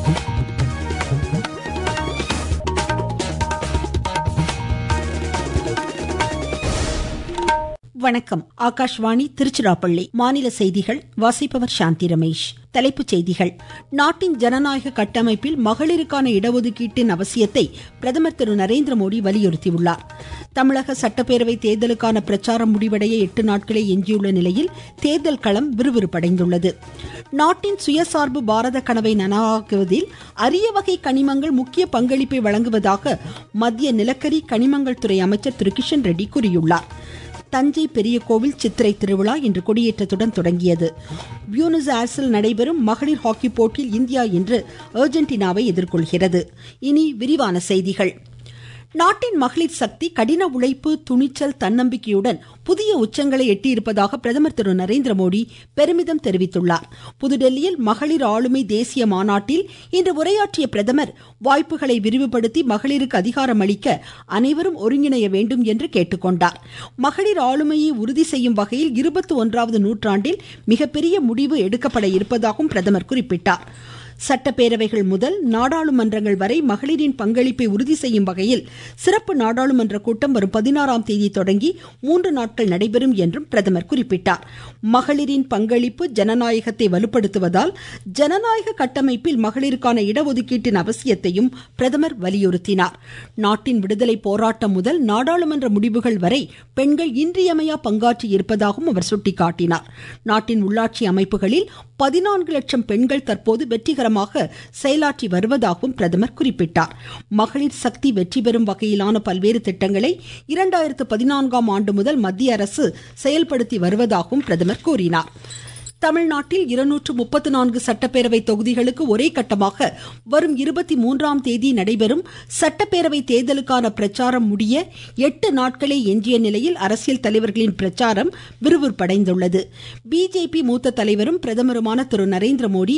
வணக்கம் ஆகாஷ்வாணி திருச்சிராப்பள்ளி மாநில செய்திகள் வாசிப்பவர் சாந்தி ரமேஷ் தலைப்புச் செய்திகள் நாட்டின் ஜனநாயக கட்டமைப்பில் மகளிருக்கான இடஒதுக்கீட்டின் அவசியத்தை பிரதமர் திரு நரேந்திர மோடி வலியுறுத்தியுள்ளார் தமிழக சட்டப்பேரவை தேர்தலுக்கான பிரச்சாரம் முடிவடைய எட்டு நாட்களே எஞ்சியுள்ள நிலையில் தேர்தல் களம் விறுவிறுப்படைந்துள்ளது நாட்டின் சுயசார்பு பாரத கனவை நனவாக்குவதில் அரிய வகை கனிமங்கள் முக்கிய பங்களிப்பை வழங்குவதாக மத்திய நிலக்கரி கனிமங்கள் துறை அமைச்சர் திரு கிஷன் ரெட்டி கூறியுள்ளார் தஞ்சை பெரிய கோவில் சித்திரை திருவிழா இன்று கொடியேற்றத்துடன் தொடங்கியது பியூனஸ் ஆர்ஸில் நடைபெறும் மகளிர் ஹாக்கி போட்டியில் இந்தியா இன்று அர்ஜென்டினாவை எதிர்கொள்கிறது இனி விரிவான செய்திகள் நாட்டின் மகளிர் சக்தி கடின உழைப்பு துணிச்சல் தன்னம்பிக்கையுடன் புதிய உச்சங்களை எட்டியிருப்பதாக பிரதமர் திரு நரேந்திர மோடி பெருமிதம் தெரிவித்துள்ளார் புதுடெல்லியில் மகளிர் ஆளுமை தேசிய மாநாட்டில் இன்று உரையாற்றிய பிரதமர் வாய்ப்புகளை விரிவுபடுத்தி மகளிருக்கு அதிகாரம் அளிக்க அனைவரும் ஒருங்கிணைய வேண்டும் என்று கேட்டுக்கொண்டார் மகளிர் ஆளுமையை உறுதி செய்யும் வகையில் இருபத்தி ஒன்றாவது நூற்றாண்டில் மிகப்பெரிய முடிவு எடுக்கப்பட இருப்பதாகவும் பிரதமர் குறிப்பிட்டார் சட்டப்பேரவைகள் முதல் நாடாளுமன்றங்கள் வரை மகளிரின் பங்களிப்பை உறுதி செய்யும் வகையில் சிறப்பு நாடாளுமன்ற கூட்டம் வரும் பதினாறாம் தேதி தொடங்கி மூன்று நாட்கள் நடைபெறும் என்றும் பிரதமர் குறிப்பிட்டார் மகளிரின் பங்களிப்பு ஜனநாயகத்தை வலுப்படுத்துவதால் ஜனநாயக கட்டமைப்பில் மகளிருக்கான இடஒதுக்கீட்டின் அவசியத்தையும் பிரதமர் வலியுறுத்தினார் நாட்டின் விடுதலை போராட்டம் முதல் நாடாளுமன்ற முடிவுகள் வரை பெண்கள் இன்றியமையா பங்காற்றி இருப்பதாகவும் அவர் சுட்டிக்காட்டினார் நாட்டின் உள்ளாட்சி அமைப்புகளில் பதினான்கு லட்சம் பெண்கள் தற்போது வெற்றிகரமாக செயலாற்றி வருவதாகவும் பிரதமர் குறிப்பிட்டார் மகளிர் சக்தி வெற்றி பெறும் வகையிலான பல்வேறு திட்டங்களை இரண்டாயிரத்து பதினான்காம் ஆண்டு முதல் மத்திய அரசு செயல்படுத்தி வருவதாகவும் பிரதமர் கூறினார் தமிழ்நாட்டில் இருநூற்று முப்பத்து நான்கு சட்டப்பேரவை தொகுதிகளுக்கு ஒரே கட்டமாக வரும் இருபத்தி மூன்றாம் தேதி நடைபெறும் சட்டப்பேரவை தேர்தலுக்கான பிரச்சாரம் முடிய எட்டு நாட்களே எஞ்சிய நிலையில் அரசியல் தலைவர்களின் பிரச்சாரம் விறுவிறுப்படைந்துள்ளது பிஜேபி மூத்த தலைவரும் பிரதமருமான திரு நரேந்திர மோடி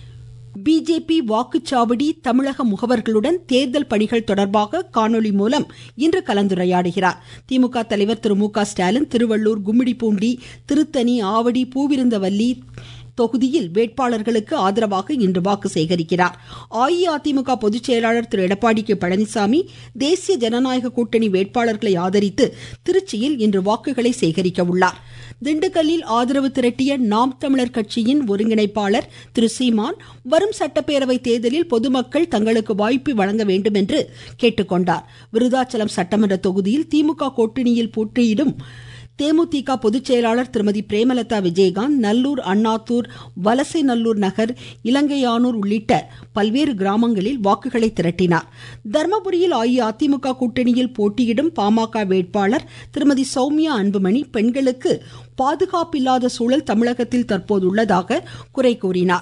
பிஜேபி வாக்குச்சாவடி தமிழக முகவர்களுடன் தேர்தல் பணிகள் தொடர்பாக காணொலி மூலம் இன்று கலந்துரையாடுகிறார் திமுக தலைவர் திரு மு க ஸ்டாலின் திருவள்ளூர் கும்மிடிப்பூண்டி திருத்தணி ஆவடி பூவிருந்தவல்லி தொகுதியில் வேட்பாளர்களுக்கு ஆதரவாக இன்று வாக்கு சேகரிக்கிறார் அஇஅதிமுக பொதுச் செயலாளர் திரு எடப்பாடி கே பழனிசாமி தேசிய ஜனநாயக கூட்டணி வேட்பாளர்களை ஆதரித்து திருச்சியில் இன்று வாக்குகளை சேகரிக்க உள்ளார் திண்டுக்கல்லில் ஆதரவு திரட்டிய நாம் தமிழர் கட்சியின் ஒருங்கிணைப்பாளர் திரு சீமான் வரும் சட்டப்பேரவை தேர்தலில் பொதுமக்கள் தங்களுக்கு வாய்ப்பு வழங்க வேண்டும் என்று கேட்டுக்கொண்டார் விருதாச்சலம் சட்டமன்ற தொகுதியில் திமுக கூட்டணியில் போட்டியிடும் தேமுதிக பொதுச் செயலாளர் திருமதி பிரேமலதா விஜயகாந்த் நல்லூர் அண்ணாத்தூர் வலசை நல்லூர் நகர் இலங்கையானூர் உள்ளிட்ட பல்வேறு கிராமங்களில் வாக்குகளை திரட்டினார் தர்மபுரியில் அஇஅதிமுக கூட்டணியில் போட்டியிடும் பாமக வேட்பாளர் திருமதி சௌமியா அன்புமணி பெண்களுக்கு பாதுகாப்பில்லாத சூழல் தமிழகத்தில் தற்போது உள்ளதாக குறை கூறினார்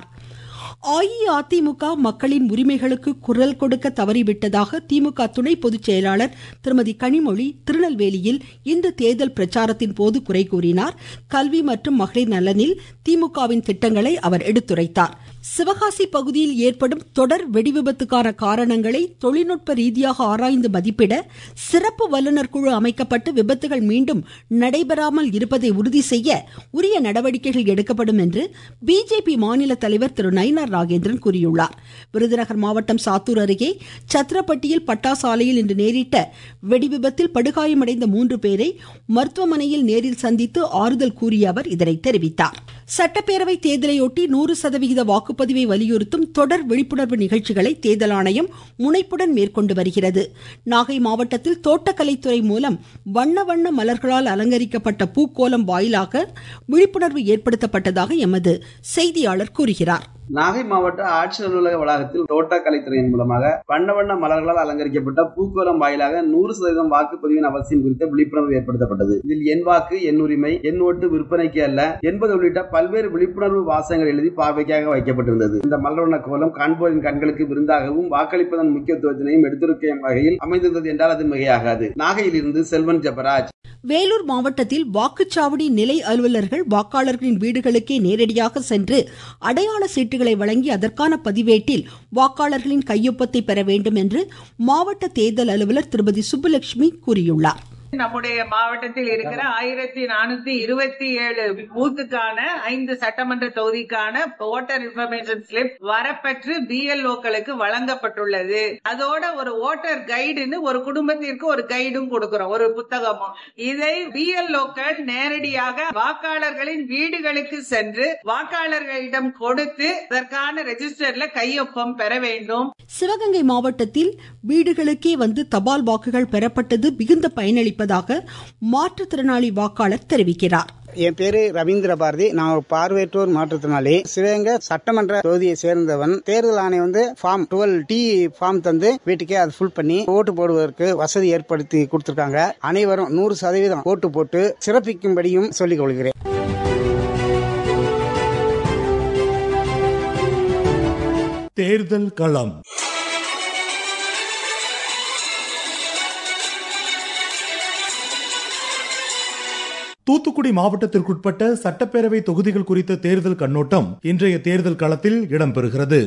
அஇஅதிமுக மக்களின் உரிமைகளுக்கு குரல் கொடுக்க தவறிவிட்டதாக திமுக துணை பொதுச் செயலாளர் திருமதி கனிமொழி திருநெல்வேலியில் இன்று தேர்தல் பிரச்சாரத்தின் போது குறை கூறினார் கல்வி மற்றும் மகளிர் நலனில் திமுகவின் திட்டங்களை அவர் எடுத்துரைத்தார் சிவகாசி பகுதியில் ஏற்படும் தொடர் வெடிவிபத்துக்கான காரணங்களை தொழில்நுட்ப ரீதியாக ஆராய்ந்து மதிப்பிட சிறப்பு வல்லுநர் குழு அமைக்கப்பட்டு விபத்துகள் மீண்டும் நடைபெறாமல் இருப்பதை உறுதி செய்ய உரிய நடவடிக்கைகள் எடுக்கப்படும் என்று பிஜேபி மாநில தலைவர் திரு நயினார் நாகேந்திரன் கூறியுள்ளார் விருதுநகர் மாவட்டம் சாத்தூர் அருகே சத்திரப்பட்டியில் பட்டாசாலையில் இன்று நேரிட்ட வெடிவிபத்தில் படுகாயமடைந்த மூன்று பேரை மருத்துவமனையில் நேரில் சந்தித்து ஆறுதல் கூறிய அவர் இதனை தெரிவித்தார் சட்டப்பேரவை தேர்தலையொட்டி நூறு சதவிகித வாக்குப்பதிவை வலியுறுத்தும் தொடர் விழிப்புணர்வு நிகழ்ச்சிகளை தேர்தல் ஆணையம் முனைப்புடன் மேற்கொண்டு வருகிறது நாகை மாவட்டத்தில் தோட்டக்கலைத்துறை மூலம் வண்ண வண்ண மலர்களால் அலங்கரிக்கப்பட்ட பூக்கோலம் வாயிலாக விழிப்புணர்வு ஏற்படுத்தப்பட்டதாக எமது செய்தியாளர் கூறுகிறார் நாகை மாவட்ட ஆட்சியர் அலுவலக வளாகத்தில் தோட்டக்கலைத்துறையின் மூலமாக வண்ண வண்ண மலர்களால் அலங்கரிக்கப்பட்ட பூக்கோலம் வாயிலாக நூறு சதவீதம் வாக்குப்பதிவின் அவசியம் குறித்த விழிப்புணர்வு ஏற்படுத்தப்பட்டது இதில் என் வாக்கு என் உரிமை என் ஓட்டு விற்பனைக்கு அல்ல என்பது உள்ளிட்ட பல்வேறு விழிப்புணர்வு வாசகங்கள் எழுதி பார்வைக்காக வைக்கப்பட்டிருந்தது இந்த மலர்வண்ண கோலம் காண்போரின் கண்களுக்கு விருந்தாகவும் வாக்களிப்பதன் முக்கியத்துவத்தினையும் எடுத்துரைக்கும் வகையில் அமைந்திருந்தது என்றால் அது மிகையாகாது நாகையில் இருந்து செல்வன் ஜபராஜ் வேலூர் மாவட்டத்தில் வாக்குச்சாவடி நிலை அலுவலர்கள் வாக்காளர்களின் வீடுகளுக்கே நேரடியாக சென்று அடையாள சீட்டுகளை வழங்கி அதற்கான பதிவேட்டில் வாக்காளர்களின் கையொப்பத்தை பெற வேண்டும் என்று மாவட்ட தேர்தல் அலுவலர் திருமதி சுப்புலட்சுமி கூறியுள்ளார் நம்முடைய மாவட்டத்தில் இருக்கிற ஆயிரத்தி நானூத்தி இருபத்தி ஏழு பூத்துக்கான ஐந்து சட்டமன்ற தொகுதிக்கான ஓட்டர் இன்ஃபர்மேஷன் ஸ்லிப் வரப்பெற்று பிஎல்ஓக்களுக்கு வழங்கப்பட்டுள்ளது அதோட ஒரு ஓட்டர் கைடுன்னு ஒரு குடும்பத்திற்கு ஒரு கைடும் கொடுக்கிறோம் ஒரு புத்தகமும் இதை பிஎல்ஓக்கள் நேரடியாக வாக்காளர்களின் வீடுகளுக்கு சென்று வாக்காளர்களிடம் கொடுத்து அதற்கான ரெஜிஸ்டர்ல கையொப்பம் பெற வேண்டும் சிவகங்கை மாவட்டத்தில் வீடுகளுக்கே வந்து தபால் வாக்குகள் பெறப்பட்டது மிகுந்த பயனளிப்பதாக மாற்றுத்திறனாளி வாக்காளர் தெரிவிக்கிறார் என் பேரு ரவீந்திர பாரதி நான் ஒரு பார்வையற்றோர் மாற்றுத்திறனாளி சிவகங்கை சட்டமன்ற தொகுதியை சேர்ந்தவன் தேர்தல் ஆணையம் வந்து ஃபார்ம் டுவெல் டி ஃபார்ம் தந்து வீட்டுக்கே அதை ஃபுல் பண்ணி ஓட்டு போடுவதற்கு வசதி ஏற்படுத்தி கொடுத்திருக்காங்க அனைவரும் நூறு சதவீதம் ஓட்டு போட்டு சிறப்பிக்கும்படியும் சொல்லிக் கொள்கிறேன் தேர்தல் களம் தூத்துக்குடி மாவட்டத்திற்குட்பட்ட சட்டப்பேரவை தொகுதிகள் குறித்த தேர்தல் கண்ணோட்டம் இன்றைய தேர்தல் களத்தில் இடம்பெறுகிறது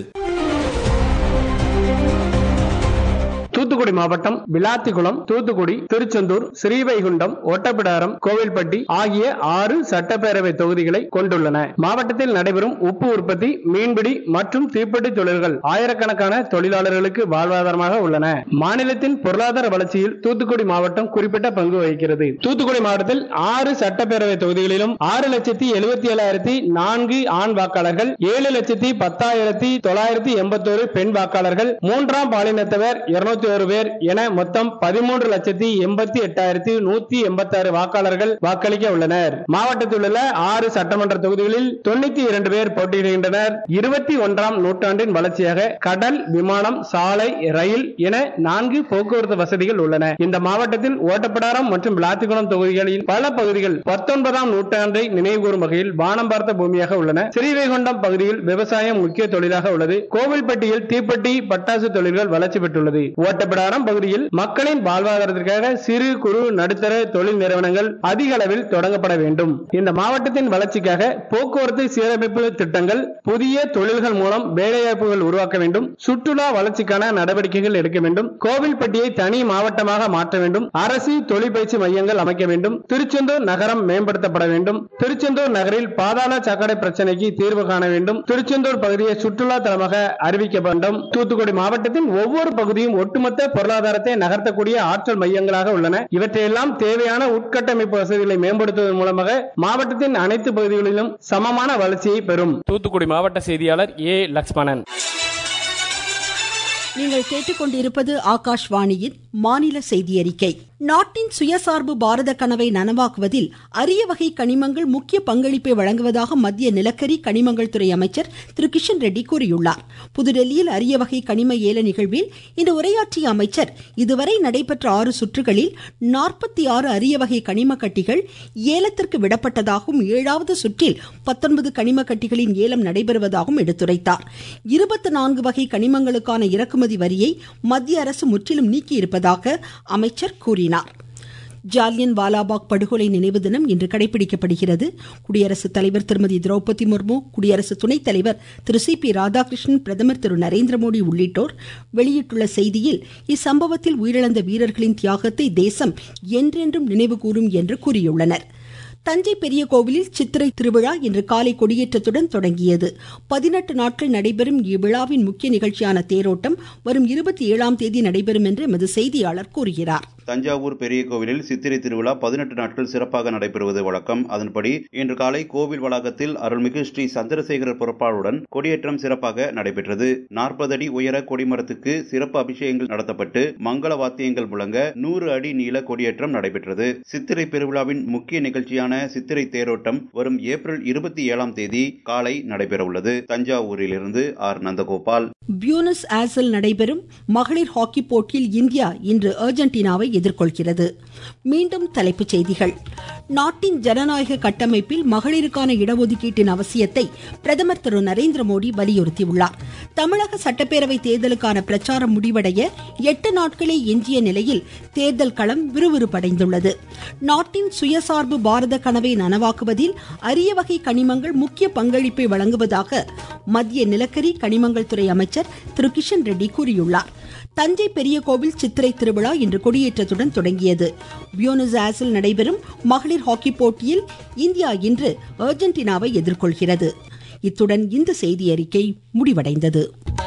தூத்துக்குடி மாவட்டம் விளாத்திக்குளம் தூத்துக்குடி திருச்செந்தூர் ஸ்ரீவைகுண்டம் ஒட்டப்பிடாரம் கோவில்பட்டி ஆகிய ஆறு சட்டப்பேரவை தொகுதிகளை கொண்டுள்ளன மாவட்டத்தில் நடைபெறும் உப்பு உற்பத்தி மீன்பிடி மற்றும் தீப்பெட்டி தொழில்கள் ஆயிரக்கணக்கான தொழிலாளர்களுக்கு வாழ்வாதாரமாக உள்ளன மாநிலத்தின் பொருளாதார வளர்ச்சியில் தூத்துக்குடி மாவட்டம் குறிப்பிட்ட பங்கு வகிக்கிறது தூத்துக்குடி மாவட்டத்தில் ஆறு சட்டப்பேரவை தொகுதிகளிலும் ஆறு லட்சத்தி எழுபத்தி ஏழாயிரத்தி நான்கு ஆண் வாக்காளர்கள் ஏழு லட்சத்தி பத்தாயிரத்தி தொள்ளாயிரத்தி எண்பத்தோரு பெண் வாக்காளர்கள் மூன்றாம் பாலினத்தவர் இருநூத்தி ஒரு பேர் என மொத்தம் பதிமூன்று லட்சத்தி எண்பத்தி எட்டாயிரத்தி நூத்தி எண்பத்தி ஆறு வாக்காளர்கள் வாக்களிக்க உள்ளனர் மாவட்டத்தில் உள்ள ஆறு சட்டமன்ற தொகுதிகளில் தொண்ணூத்தி இரண்டு பேர் போட்டியிடுகின்றனர் இருபத்தி ஒன்றாம் நூற்றாண்டின் வளர்ச்சியாக கடல் விமானம் சாலை ரயில் என நான்கு போக்குவரத்து வசதிகள் உள்ளன இந்த மாவட்டத்தில் ஓட்டப்பிடாரம் மற்றும் விளாத்திக்குளம் தொகுதிகளில் பல பகுதிகள் பத்தொன்பதாம் நூற்றாண்டை நினைவுகூரும் வகையில் வானம் பார்த்த பூமியாக உள்ளன ஸ்ரீவைகுண்டம் பகுதியில் விவசாயம் முக்கிய தொழிலாக உள்ளது கோவில்பட்டியில் தீப்பெட்டி பட்டாசு தொழில்கள் வளர்ச்சி பெற்றுள்ளது ஓட்டப்பிடாரம் பகுதியில் மக்களின் வாழ்வாதாரத்திற்காக சிறு குறு நடுத்தர தொழில் நிறுவனங்கள் அதிக அளவில் தொடங்கப்பட வேண்டும் இந்த மாவட்டத்தின் வளர்ச்சிக்காக போக்குவரத்து சீரமைப்பு திட்டங்கள் புதிய தொழில்கள் மூலம் வேலைவாய்ப்புகள் உருவாக்க வேண்டும் சுற்றுலா வளர்ச்சிக்கான நடவடிக்கைகள் எடுக்க வேண்டும் கோவில்பட்டியை தனி மாவட்டமாக மாற்ற வேண்டும் அரசு தொழிற்பயிற்சி மையங்கள் அமைக்க வேண்டும் திருச்செந்தூர் நகரம் மேம்படுத்தப்பட வேண்டும் திருச்செந்தூர் நகரில் பாதாள சாக்கடை பிரச்சனைக்கு தீர்வு காண வேண்டும் திருச்செந்தூர் பகுதியை சுற்றுலா தலமாக அறிவிக்க வேண்டும் தூத்துக்குடி மாவட்டத்தின் ஒவ்வொரு பகுதியும் ஒட்டுமொத்த பொருளாதாரத்தை நகர்த்தக்கூடிய ஆற்றல் மையங்களாக உள்ளன இவற்றையெல்லாம் தேவையான உட்கட்டமைப்பு வசதிகளை மேம்படுத்துவதன் மூலமாக மாவட்டத்தின் அனைத்து பகுதிகளிலும் சமமான வளர்ச்சியை பெறும் தூத்துக்குடி மாவட்ட செய்தியாளர் ஏ லக்ஷ்மணன் நீங்கள் கேட்டுக்கொண்டிருப்பது ஆகாஷ்வாணியின் மாநில செய்தி அறிக்கை நாட்டின் சுயசார்பு பாரத கனவை நனவாக்குவதில் அரிய வகை கனிமங்கள் முக்கிய பங்களிப்பை வழங்குவதாக மத்திய நிலக்கரி கனிமங்கள் துறை அமைச்சர் திரு கிஷன் ரெட்டி கூறியுள்ளார் புதுடெல்லியில் அரிய வகை கனிம ஏல நிகழ்வில் இன்று உரையாற்றிய அமைச்சர் இதுவரை நடைபெற்ற ஆறு சுற்றுகளில் நாற்பத்தி ஆறு அரிய வகை கனிம கட்டிகள் ஏலத்திற்கு விடப்பட்டதாகவும் ஏழாவது சுற்றில் பத்தொன்பது கனிம கட்டிகளின் ஏலம் நடைபெறுவதாகவும் எடுத்துரைத்தார் இருபத்தி நான்கு வகை கனிமங்களுக்கான இறக்குமதி வரியை மத்திய அரசு முற்றிலும் நீக்கியிருப்பதாக அமைச்சர் கூறினார் ஜாலியன் வாலாபாக் படுகொலை நினைவு தினம் இன்று கடைபிடிக்கப்படுகிறது குடியரசுத் தலைவர் திருமதி திரௌபதி முர்மு குடியரசு துணைத் தலைவர் திரு சி பி ராதாகிருஷ்ணன் பிரதமர் திரு நரேந்திர மோடி உள்ளிட்டோர் வெளியிட்டுள்ள செய்தியில் இச்சம்பவத்தில் உயிரிழந்த வீரர்களின் தியாகத்தை தேசம் என்றென்றும் நினைவு கூறும் என்று கூறியுள்ளனர் தஞ்சை பெரிய கோவிலில் சித்திரை திருவிழா இன்று காலை கொடியேற்றத்துடன் தொடங்கியது பதினெட்டு நாட்கள் நடைபெறும் இவ்விழாவின் முக்கிய நிகழ்ச்சியான தேரோட்டம் வரும் இருபத்தி ஏழாம் தேதி நடைபெறும் என்று எமது செய்தியாளர் கூறுகிறார் தஞ்சாவூர் பெரிய கோவிலில் சித்திரை திருவிழா பதினெட்டு நாட்கள் சிறப்பாக நடைபெறுவது வழக்கம் அதன்படி இன்று காலை கோவில் வளாகத்தில் அருள்மிகு ஸ்ரீ சந்திரசேகரர் புறப்பாடுடன் கொடியேற்றம் சிறப்பாக நடைபெற்றது நாற்பது அடி உயர கொடிமரத்துக்கு சிறப்பு அபிஷேகங்கள் நடத்தப்பட்டு மங்கள வாத்தியங்கள் முழங்க நூறு அடி நீள கொடியேற்றம் நடைபெற்றது சித்திரை பெருவிழாவின் முக்கிய நிகழ்ச்சியான சித்திரை தேரோட்டம் வரும் ஏப்ரல் இருபத்தி ஏழாம் தேதி காலை நடைபெறவுள்ளது தஞ்சாவூரிலிருந்து ஆர் நந்தகோபால் பியூனஸ் ஆர்ஸில் நடைபெறும் மகளிர் ஹாக்கி போட்டியில் இந்தியா இன்று அர்ஜென்டினாவை எதிர்கொள்கிறது மீண்டும் தலைப்புச் செய்திகள் நாட்டின் ஜனநாயக கட்டமைப்பில் மகளிருக்கான இடஒதுக்கீட்டின் அவசியத்தை பிரதமர் திரு நரேந்திர மோடி வலியுறுத்தியுள்ளார் தமிழக சட்டப்பேரவை தேர்தலுக்கான பிரச்சாரம் முடிவடைய எட்டு நாட்களே எஞ்சிய நிலையில் தேர்தல் களம் விறுவிறுப்படைந்துள்ளது நாட்டின் சுயசார்பு பாரத கனவை நனவாக்குவதில் அரிய வகை கனிமங்கள் முக்கிய பங்களிப்பை வழங்குவதாக மத்திய நிலக்கரி கனிமங்கள் துறை அமைச்சர் திரு கிஷன் ரெட்டி கூறியுள்ளார் தஞ்சை பெரிய கோவில் சித்திரை திருவிழா இன்று கொடியேற்ற கொடியேற்றத்துடன் தொடங்கியது பியூனஸ் ஆஸில் நடைபெறும் மகளிர் ஹாக்கி போட்டியில் இந்தியா இன்று அர்ஜென்டினாவை எதிர்கொள்கிறது இத்துடன் இந்த செய்தி அறிக்கை முடிவடைந்தது